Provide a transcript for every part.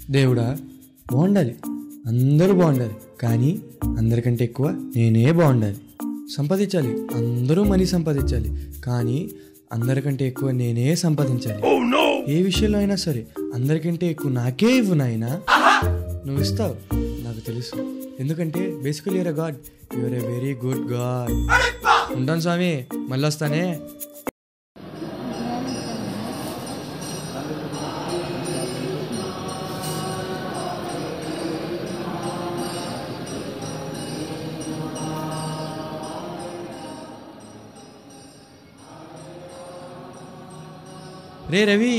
దేవుడా బాగుండాలి అందరూ బాగుండాలి కానీ అందరికంటే ఎక్కువ నేనే బాగుండాలి సంపాదించాలి అందరూ మనీ సంపాదించాలి కానీ అందరికంటే ఎక్కువ నేనే సంపాదించాలి ఏ విషయంలో అయినా సరే అందరికంటే ఎక్కువ నాకే ఇవ్వు నాయనా నువ్వు ఇస్తావు నాకు తెలుసు ఎందుకంటే basically your god your a very good god ఉంటాను స్వామి మళ్ళీ వస్తానే రే రవి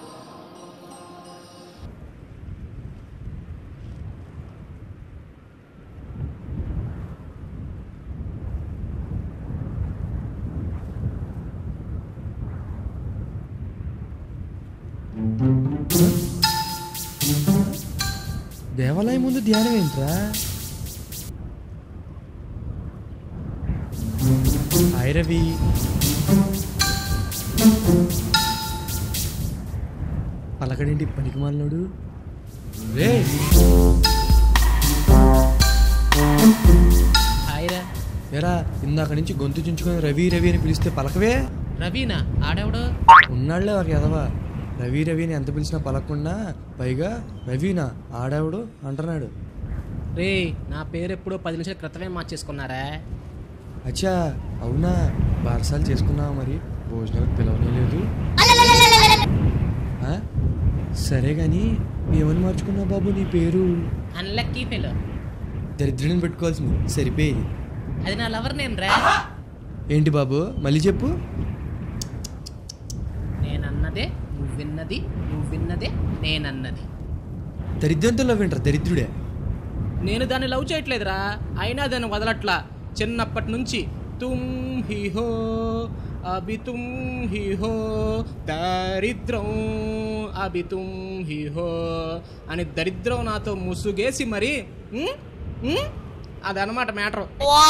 దేవాలయం ముందు ధ్యానం ఏంట్రా హాయ్ రవి పలకడేంటి పనికి మాలినోడు రే హాయ్రా ఎరా ఇందాక నుంచి గొంతు చించుకొని రవి రవి అని పిలిస్తే పలకవే రవీనా ఆడెవడు ఉన్నాళ్లే ఒక ఎదవా రవి రవి అని ఎంత పిలిచినా పలకకుండా పైగా రవినా ఆడావుడు అంటున్నాడు రే నా పేరు ఎప్పుడో పది నిమిషాల క్రితమే మార్చేసుకున్నారా అచ్చా అవునా బారసాలు చేసుకున్నావా మరి భోజనాలకు పిలవలేదు సరే కానీ ఏమని మార్చుకున్నావు బాబు నీ పేరు అన్లక్కీ ఫెలో దరిద్రుని పెట్టుకోవాల్సింది సరిపోయేది అది నా లవర్ నేమ్ రా ఏంటి బాబు మళ్ళీ చెప్పు నేనన్నదే నువ్వు విన్నది నువ్వు విన్నదే నేనన్నది దరిద్రంతో లవ్ ఏంట్రా దరిద్రుడే నేను దాన్ని లవ్ చేయట్లేదురా అయినా దాన్ని వదలట్లా చిన్నప్పటి నుంచి తుమ్ హి హో అభి తుమ్ హి హో దరిద్రం అభి తుమ్ హి హో అని దరిద్రం నాతో ముసుగేసి మరి ఉమ్, ఉమ్, అదనమాట మ్యాటర్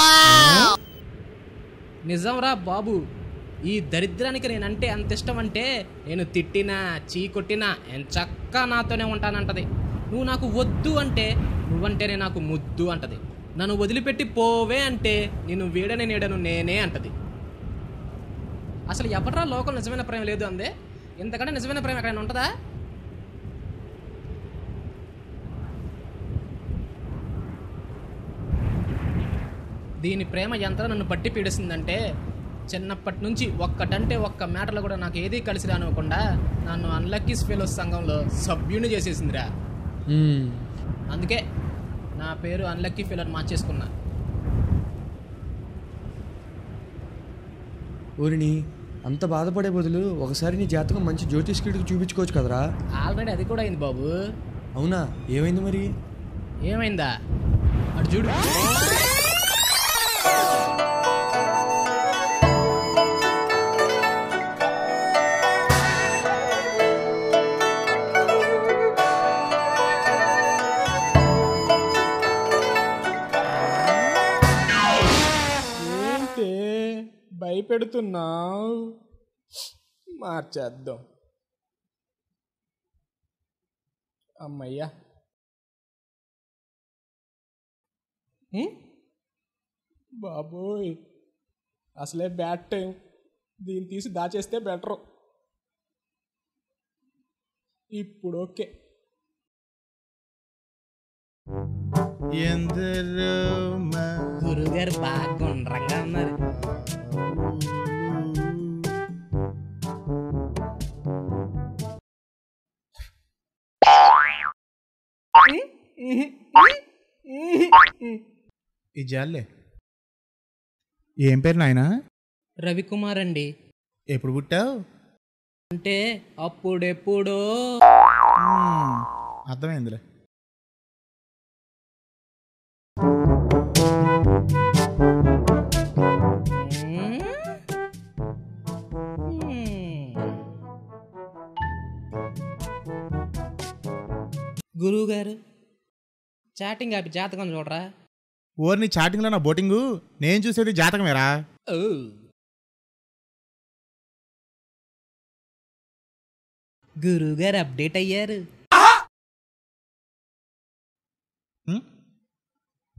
నిజంరా బాబు ఈ దరిద్రానికి నేనంటే అంత ఇష్టం అంటే నేను తిట్టినా చీ కొట్టినా చక్క నాతోనే ఉంటానంటది నువ్వు నాకు వద్దు అంటే నువ్వంటేనే నాకు ముద్దు అంటది నన్ను వదిలిపెట్టి పోవే అంటే నేను వీడని నీడను నేనే అంటది అసలు ఎవట్రా లోకం నిజమైన ప్రేమ లేదు అందే ఇంతకంటే నిజమైన ప్రేమ ఎక్కడైనా ఉంటుందా దీని ప్రేమ ఎంత నన్ను పట్టి పీడిస్తుందంటే చిన్నప్పటి నుంచి ఒక్కటంటే ఒక్క మ్యాటర్లో కూడా నాకు ఏదీ కలిసి రానివ్వకుండా నన్ను అన్లక్కీ ఫెలోస్ సంఘంలో సభ్యుని చేసేసిందిరా మ్మ్. అందుకే నా పేరు అన్లక్కీ ఫెలో అని మార్చేసుకున్నా ఊరిని అంత బాధపడే బదులు ఒకసారి నీ జాతకం మంచి జ్యోతిష్కుడికి చూపించుకోవచ్చు కదరా ఆల్రెడీ అది కూడా అయింది బాబు అవునా ఏమైంది మరి ఏమైందా అటు చూడు ఏంటి భయపెడుతున్నావు మార్చేద్దాం అమ్మయ్యా హ్మ్? బాబోయ్ అసలే బ్యాడ్ టైం దీన్ని తీసి దాచేస్తే బెటరు ఇప్పుడు ఓకే ఎందరో మా గురుగారు బాగా గుండ్రంగా ఉన్నారు ఈ జాలే ఏం పేరు నాయనా రవికుమార్ అండి ఎప్పుడు పుట్టావు అంటే అప్పుడెప్పుడో మ్మ్, అర్థమైందిలే హ్మ్? హ్మ్. గురువు గారు చాటింగ్ ఆపి జాతకం చూడరా ఓర్ని చాటింగ్లో నా బోటింగు నేను చూసేది జాతకమేరా ఓ గురువు గారు అప్డేట్ అయ్యారు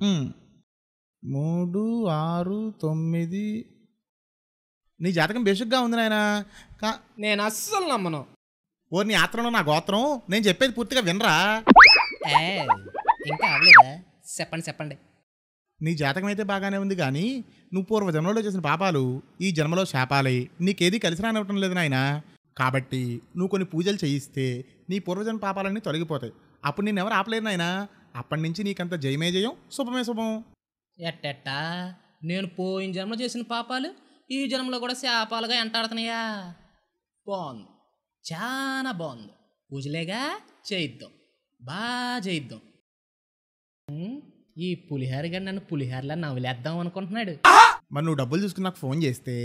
ఉమ్. మూడు ఆరు తొమ్మిది నీ జాతకం బేసిక్గా ఉంది నాయన కా నేను అస్సలు నమ్మను ఓ నీ ఆత్రంలో నా గోత్రం నేను చెప్పేది పూర్తిగా వినరా ఏ ఇంకా అవలేదా చెప్పండి చెప్పండి నీ జాతకం అయితే బాగానే ఉంది కానీ నువ్వు పూర్వ జన్మలో చేసిన పాపాలు ఈ జన్మలో శాపాలై నీకేది కలిసి రానివ్వటం లేదు నాయన కాబట్టి నువ్వు కొన్ని పూజలు చేయిస్తే నీ పూర్వజన్మ పాపాలన్నీ తొలగిపోతాయి అప్పుడు నేను ఎవరు ఆపలేరు నాయన అప్పటి నుంచి నీకంత జయమే జయం శుభమే శుభం ఎట్టెట్టా నేను పోయిన జన్మ చేసిన పాపాలు ఈ జన్మలో కూడా శాపాలుగా ఎంటాడుతున్నాయా బాగుంది చాలా బాగుంది పూజలేగా చేయిద్దాం బాగా చేయిద్దాం ఉమ్, ఈ పులిహారగా నన్ను పులిహారలా నవ్వులేద్దాం అనుకుంటున్నాడు మరి నువ్వు డబ్బులు చూసుకుని నాకు ఫోన్ చేస్తే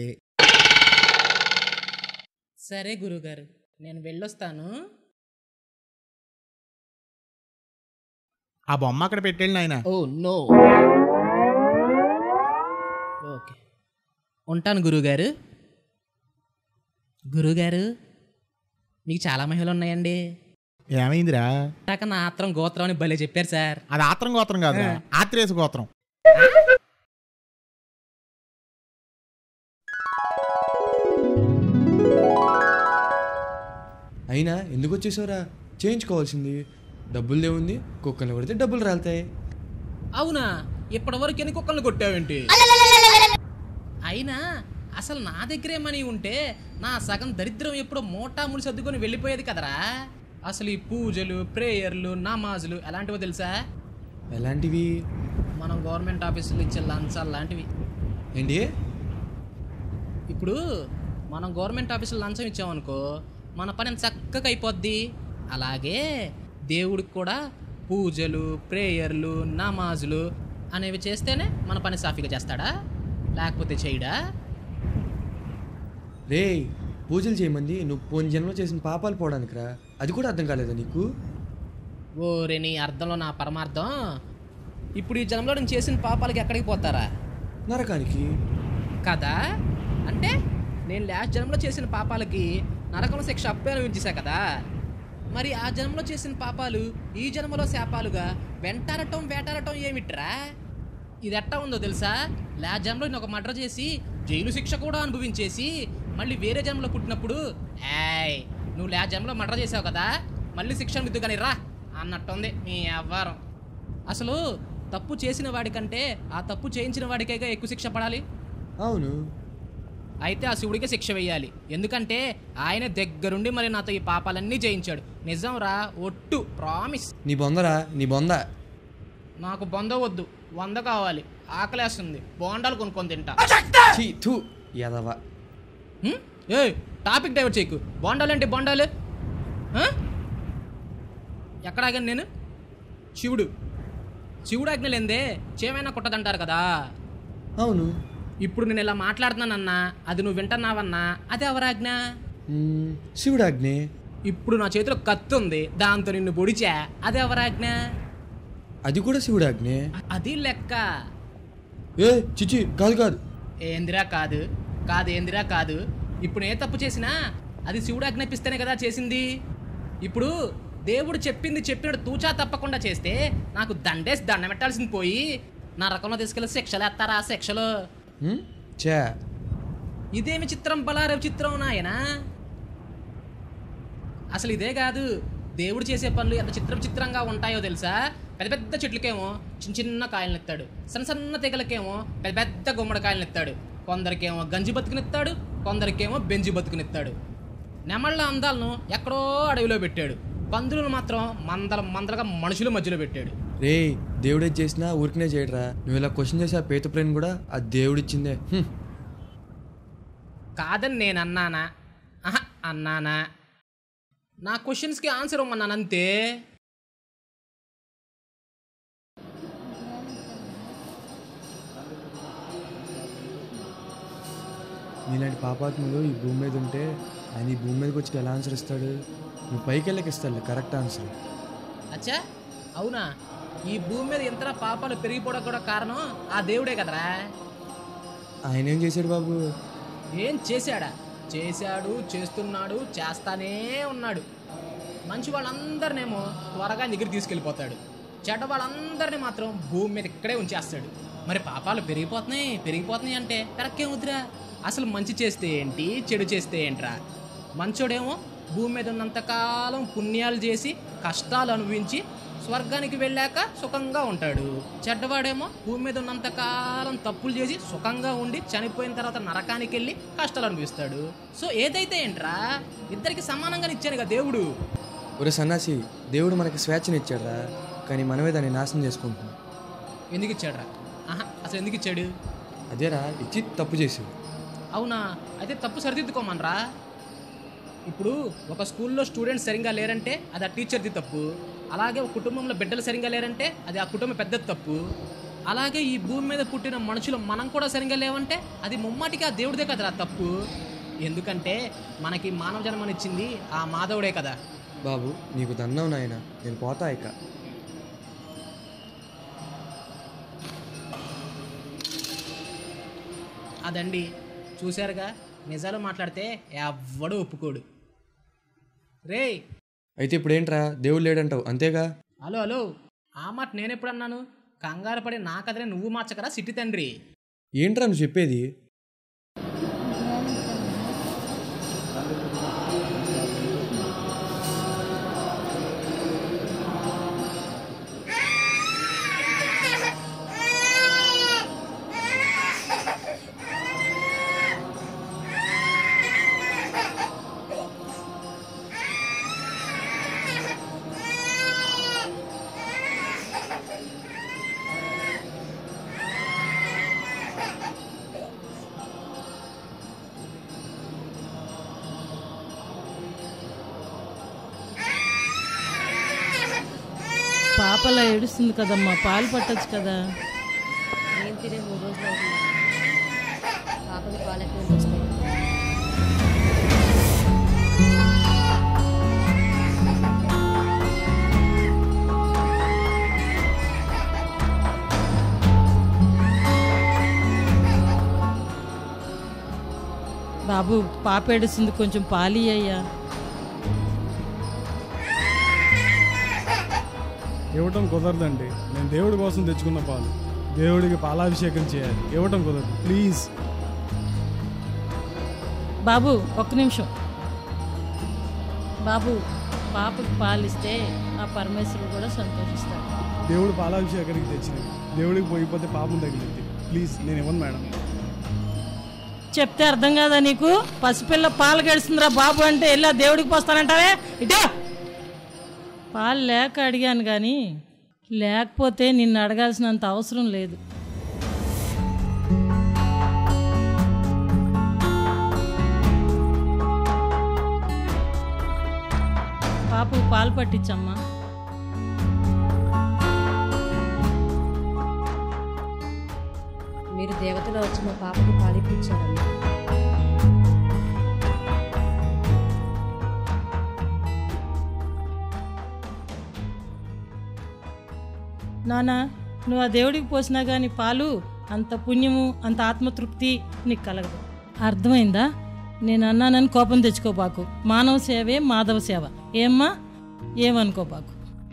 సరే గురుగారు నేను వెళ్ళొస్తాను ఆ బొమ్మ అక్కడ పెట్టేళ్ళు నాయన ఓ నో ఓకే ఉంటాను గురువుగారు గురువుగారు మీకు చాలా మహిళలు ఉన్నాయండి ఏమైందిరా ఇందాక నా ఆత్రం గోత్రం అని భలే చెప్పారు సార్ అది ఆత్రం గోత్రం కాదు ఆత్రేయ గోత్రం అయినా ఎందుకు వచ్చేసావురా చేయించుకోవాల్సింది డబ్బులు దేవుంది కుక్కలు కొడితే డబ్బులు రాలుతాయి అవునా ఇప్పటివరకు ఎన్ని కుక్కల్ని కొట్టావేంటి అయినా అసలు నా దగ్గరే మనీ ఉంటే నా సగం దరిద్రం ఎప్పుడో మోటా ముడి సర్దుకొని వెళ్ళిపోయేది కదరా అసలు ఈ పూజలు ప్రేయర్లు నమాజులు ఎలాంటివో తెలుసా ఎలాంటివి మనం గవర్నమెంట్ ఆఫీసులు ఇచ్చే లంచాలు లాంటివి ఏంటి ఇప్పుడు మనం గవర్నమెంట్ ఆఫీసులో లంచం ఇచ్చామనుకో మన పని చక్కగా అయిపోద్ది అలాగే దేవుడికి కూడా పూజలు ప్రేయర్లు నమాజులు అనేవి చేస్తేనే మన పని సాఫీగా చేస్తాడా లేకపోతే చేయడా రే పూజలు చేయమంది నువ్వు పోయిన జన్మలో చేసిన పాపాలు పోవడానికి రా అది కూడా అర్థం కాలేదా నీకు ఓరే నీ అర్థంలో నా పరమార్థం ఇప్పుడు ఈ జన్మలో నేను చేసిన పాపాలకి ఎక్కడికి పోతారా నరకానికి కదా అంటే నేను లాస్ట్ జన్మలో చేసిన పాపాలకి నరకం శిక్ష అప్పే అనుభవించేశా కదా మరి ఆ జన్మలో చేసిన పాపాలు ఈ జన్మలో శాపాలుగా వెంటారటం వేటారటం ఏమిట్రా ఇది ఎట్టా ఉందో తెలుసా లాస్ట్ జన్మలో నేను ఒక మర్డర్ చేసి జైలు శిక్ష కూడా అనుభవించేసి మళ్ళీ వేరే జన్మలో పుట్టినప్పుడు ఏయ్ నువ్వు లాస్ట్ జన్మలో మర్డర్ చేసావు కదా మళ్ళీ శిక్ష మిద్దు కానీ రా అన్నట్టుంది మీ అవ్వారం అసలు తప్పు చేసిన వాడికంటే ఆ తప్పు చేయించిన వాడికేగా ఎక్కువ శిక్ష పడాలి అవును అయితే ఆ శివుడికే శిక్ష వేయాలి ఎందుకంటే ఆయన దగ్గరుండి మరి నాతో ఈ పాపాలన్నీ చేయించాడు నిజం రా ఒట్టు ప్రామిస్ నీ బొందరా నీ బొంద నాకు బొంద వద్దు వంద కావాలి ఆకలేస్తుంది బోండాలు కొనుక్కొని తింటా ఛీ, థూ ఎదవ హ్మ్? ఏయ్ టాపిక్ డైవర్ట్ చేయకు బోండాలు అంటే బోండాలు ఆ? ఎక్కడ ఆగాను నేను శివుడు శివుడు ఆజ్ఞ లేదే చేమైనా కుట్టదంటారు కదా అవును ఇప్పుడు నేను ఇలా మాట్లాడుతున్నానన్నా అది నువ్వు వింటున్నావన్నా అది ఎవరాజ్ఞ మ్మ్, శివుడాగ్నే ఇప్పుడు నా చేతిలో కత్తి ఉంది దాంతో నిన్ను పొడిచా అది ఎవరాజ్ఞ అది కూడా శివుడాగ్నే అది లెక్క ఏ చిచి కాదు కాదు ఏందిరా కాదు కాదు ఏందిరా కాదు ఇప్పుడు ఏ తప్పు చేసినా అది శివుడు ఆజ్ఞాపిస్తేనే కదా చేసింది ఇప్పుడు దేవుడు చెప్పింది చెప్పినట్టు తూచా తప్పకుండా చేస్తే నాకు దండేసి దండం పెట్టాల్సింది పోయి నా రకంలో తీసుకెళ్ళి శిక్షలు ఎత్తారా శిక్షలు మ్మ్? చే ఇదేమి చిత్రం బలారేవు చిత్రం నాయనా అసలు ఇదే కాదు దేవుడు చేసే పనులు ఎంత చిత్రం చిత్రంగా ఉంటాయో తెలుసా పెద్ద పెద్ద చెట్లకేమో చిన్న చిన్న కాయలను ఎత్తాడు సన్న సన్న తెగలకేమో పెద్ద పెద్ద గుమ్మడికాయలను ఎత్తాడు కొందరికేమో గంజి బతుకునిస్తాడు కొందరికేమో బెంజి బతుకునిస్తాడు నెమళ్ళ అందాలను ఎక్కడో అడవిలో పెట్టాడు పందులను మాత్రం మందల మందలుగా మనుషుల మధ్యలో పెట్టాడు రే దేవుడే చేసినా ఊరికనే చేయడరా నువ్వు ఇలా క్వశ్చన్ చేసి ఆ పేత ప్రేమ్ కూడా ఆ దేవుడిచ్చిందే హ్మ్. కాదని నేను అన్నానా ఆహా, అన్నానా నా క్వశ్చన్స్కి ఆన్సర్ ఇవ్వమన్నాను అంతే నీలాంటి పాపాత్ములు ఈ భూమి మీద ఉంటే ఆయన ఈ భూమి మీదకి వచ్చి ఎలా ఆన్సర్ ఇస్తాడు నువ్వు పైకి వెళ్ళకి ఇస్తాడు కరెక్ట్ ఆన్సర్ అచ్చా అవునా ఈ భూమి మీద ఎంత పాపాలు పెరిగిపోవడం కూడా కారణం ఆ దేవుడే కదరా ఆయన ఏం చేశాడు బాబు ఏం చేశాడా చేశాడు చేస్తున్నాడు చేస్తానే ఉన్నాడు మంచి వాళ్ళందరినేమో త్వరగా దగ్గర తీసుకెళ్ళిపోతాడు చెడ్డవాళ్ళందరినీ మాత్రం భూమి మీద ఇక్కడే ఉంచేస్తాడు మరి పాపాలు పెరిగిపోతున్నాయి పెరిగిపోతున్నాయి అంటే పెరక్కేం వద్దురా అసలు మంచి చేస్తే ఏంటి చెడు చేస్తే ఏంట్రా మంచోడేమో భూమి మీద ఉన్నంతకాలం పుణ్యాలు చేసి కష్టాలు అనుభవించి స్వర్గానికి వెళ్ళాక సుఖంగా ఉంటాడు చెడ్డవాడేమో భూమి మీద ఉన్నంతకాలం తప్పులు చేసి సుఖంగా ఉండి చనిపోయిన తర్వాత నరకానికి వెళ్ళి కష్టాలు అనుభవిస్తాడు సో ఏదైతే ఏంట్రా ఇద్దరికి సమానంగా ఇచ్చానుగా దేవుడు ఒరే సన్నాసి దేవుడు మనకి స్వేచ్ఛనిచ్చాడురా కానీ మనమే దాన్ని నాశనం చేసుకుంటున్నాం ఎందుకు ఇచ్చాడురా ఆహా అసలు ఎందుకు ఇచ్చాడు అదేరా ఇచ్చి తప్పు చేసావు అవునా అయితే తప్పు సరిదిద్దుకోమనరా ఇప్పుడు ఒక స్కూల్లో స్టూడెంట్స్ సరిగ్గా లేరంటే అది ఆ టీచర్ది తప్పు అలాగే ఒక కుటుంబంలో బిడ్డలు సరిగ్గా లేరంటే అది ఆ కుటుంబం పెద్దది తప్పు అలాగే ఈ భూమి మీద పుట్టిన మనుషులు మనం కూడా సరిగ్గా లేవంటే అది ముమ్మాటికి ఆ దేవుడిదే కదరా తప్పు ఎందుకంటే మనకి మానవ జన్మనిచ్చింది ఆ మాధవుడే కదా బాబు నీకు దన్నం నాయన నేను పోతా ఇక అదండి చూశారుగా నిజాలు మాట్లాడితే ఎవ్వడు ఒప్పుకోడు రేయ్ అయితే ఇప్పుడేంట్రా దేవుడు లేడంటావు అంతేగా హలో హలో ఆ మాట నేనెప్పుడు అన్నాను కంగారు పడి నా కథనే నువ్వు మార్చకరా సిట్టి తండ్రి ఏంట్రా నువ్వు చెప్పేది పాపలా ఏడుస్తుంది కదమ్మా పాలు పట్టొచ్చు కదా నేను తినే మూడు రోజులు అవుతుంది పాపకి పాలు ఎక్కడ నుంచి వస్తాయి బాబు పాప ఏడుస్తుంది కొంచెం పాలు అయ్యా ఇవ్వటం కుదరదండి నేను దేవుడి కోసం తెచ్చుకున్న పాలు దేవుడికి పాలాభిషేకం చేయాలి ఇవ్వటం కుదరదు ప్లీజ్ బాబు ఒక్క నిమిషం బాబు పాపకి పాలు ఇస్తే ఆ పరమేశ్వరుడు కూడా సంతోషిస్తాడు దేవుడు పాలాభిషేకానికి తెచ్చినవి దేవుడికి పోయిపోతే పాపం తగిలింది ప్లీజ్ నేను ఇవ్వను మేడం చెప్తే అర్థం కాదా నీకు పసిపిల్ల పాలు గడుస్తుందిరా బాబు అంటే వెళ్ళా దేవుడికి పోస్తానంటావే ఇటో పాలు లేక అడిగాను కానీ లేకపోతే నిన్ను అడగాల్సినంత అవసరం లేదు పాపు పాలు పట్టించమ్మా మీరు దేవతలో వచ్చి మా పాపకి పాలిపించారమ్మా నానా నువ్వు ఆ దేవుడికి పోసినా కానీ పాలు అంత పుణ్యము అంత ఆత్మతృప్తి నీకు కలగదు అర్థమైందా నేను అన్నానని కోపం తెచ్చుకోబాకు మానవ సేవే మాధవ సేవ ఏమ్మా ఏమనుకోబాకు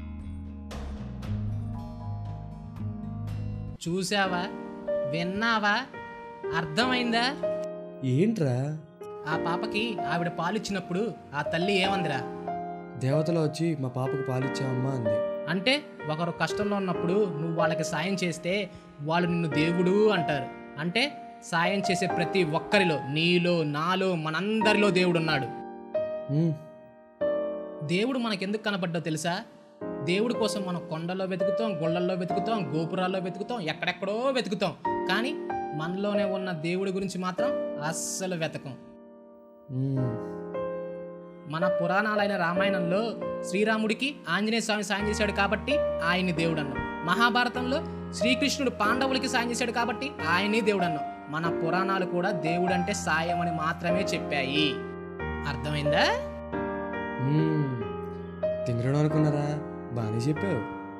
చూసావా విన్నావా అర్థమైందా ఏంట్రా ఆ పాపకి ఆవిడ పాలిచ్చినప్పుడు ఆ తల్లి ఏమందిరా దేవతలో వచ్చి మా పాపకు పాలిచ్చావమ్మా అంది అంటే ఒకరు కష్టంలో ఉన్నప్పుడు నువ్వు వాళ్ళకి సాయం చేస్తే వాళ్ళు నిన్ను దేవుడు అంటారు అంటే సాయం చేసే ప్రతి ఒక్కరిలో నీలో నాలో మనందరిలో దేవుడు ఉన్నాడు ఉమ్, దేవుడు మనకెందుకు కనపడ్డో తెలుసా దేవుడి కోసం మనం కొండల్లో వెతుకుతాం గుళ్ళల్లో వెతుకుతాం గోపురాల్లో వెతుకుతాం ఎక్కడెక్కడో వెతుకుతాం కానీ మనలోనే ఉన్న దేవుడి గురించి మాత్రం అస్సలు వెతకం ఉమ్. మన పురాణాలైన రామాయణంలో శ్రీరాముడికి ఆంజనేయ స్వామి సాయం చేశాడు కాబట్టి ఆయన్ని దేవుడు అన్నాం మహాభారతంలో శ్రీకృష్ణుడు పాండవులకి సాయం చేశాడు కాబట్టి ఆయన్ని దేవుడు అన్నాం మన పురాణాలు కూడా దేవుడు అంటే సాయం అని మాత్రమే చెప్పాయి అర్థమైందా ఉమ్. తింగరడం అనుకున్నారా బాగానే చెప్పావు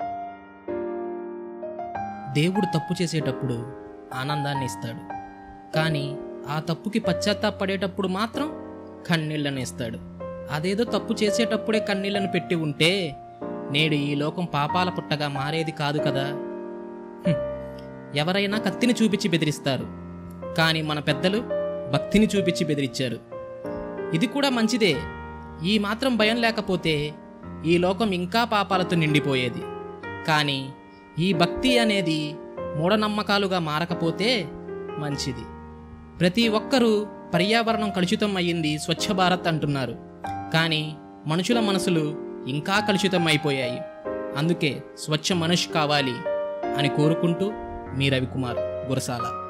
దేవుడు తప్పు చేసేటప్పుడు ఆనందాన్ని ఇస్తాడు కానీ ఆ తప్పుకి పశ్చాత్తాపడేటప్పుడు మాత్రం కన్నీళ్ళని ఇస్తాడు అదేదో తప్పు చేసేటప్పుడే కన్నీళ్ళని పెట్టి ఉంటే నేడు ఈ లోకం పాపాల పుట్టగా మారేది కాదు కదా హ్మ్. ఎవరైనా కత్తిని చూపించి బెదిరిస్తారు కానీ మన పెద్దలు భక్తిని చూపించి బెదిరించారు ఇది కూడా మంచిదే ఈ మాత్రం భయం లేకపోతే ఈ లోకం ఇంకా పాపాలతో నిండిపోయేది కానీ ఈ భక్తి అనేది మూఢనమ్మకాలుగా మారకపోతే మంచిది ప్రతి ఒక్కరూ పర్యావరణం కలుషితం అయ్యింది స్వచ్ఛ భారత్ అంటున్నారు కానీ మనుషుల మనసులు ఇంకా కలుషితం అయిపోయాయి అందుకే స్వచ్ఛ మనిషి కావాలి అని కోరుకుంటూ మీ రవికుమార్ గురసాల